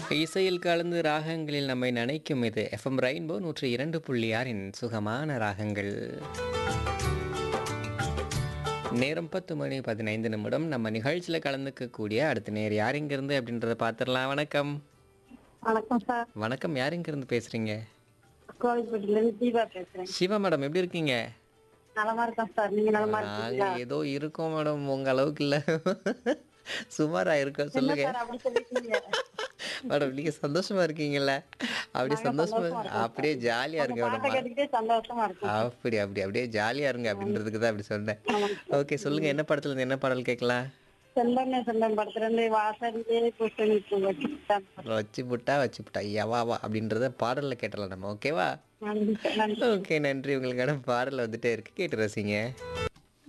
இசையில் கலந்து ராகங்களில் நம்மை நனைக்கும் இது எஃப்எம் ரெயின்போ நூற்றி இரண்டு புள்ளி ஆறின் சுகமான ராகங்கள் நேரம் பத்து மணி பதினைந்து நிமிடம் நம்ம நிகழ்ச்சியில் கலந்துக்கக்கூடிய அடுத்த நேர் யார் இங்கிருந்து அப்படின்றத பார்த்துடலாம் வணக்கம் வணக்கம் சார் வணக்கம் யார் இங்கிருந்து பேசுறீங்க கோவில்பட்டில இருந்து தீபா பேசுறேன் சிவா மேடம் எப்படி இருக்கீங்க நலமா இருக்கேன் சார் நீங்க நலமா நாங்க இருக்கீங்களா ஏதோ இருக்கோம் மேடம் உங்க அளவுக்கு இல்ல சுமாரா இருக்கோம் என்ன சொல்லுங்க சார் அப்படி சொல்லிட்டீங்க மேடம் நீங்க சந்தோஷமா இருக்கீங்களா அப்படி நாங்க சந்தோஷமா சந்தோஷமா இருக்கோம் அப்படியே ஜாலியா உங்க இருங்க பாட்டை மேடம் கேட்டுக்கிட்டே சந்தோஷமா இருக்கும் அப்படி அப்படி அப்படியே ஜாலியா இருங்க அப்படின்றதுக்கு தான் அப்படி சொன்னேன் ஆமாங்க. ஓகே சொல்லுங்க என்ன படத்துல இருந்து என்ன பாடல் கேட்கலாம் செந்தமே செந்தம் படத்துல இருந்து வாசந்தே புஷ்பனிக்கு வச்சுட்டான் வச்சு புட்டா வச்சு புட்டா யவா வா அப்படின்றத பாடல்ல கேட்டலாம் நம்ம ஓகேவா நன்றி சார், நன்றி ஓகே நன்றி உங்களுக்கான பாடல் வந்துட்டே இருக்கு கேட்டு ரசிங்க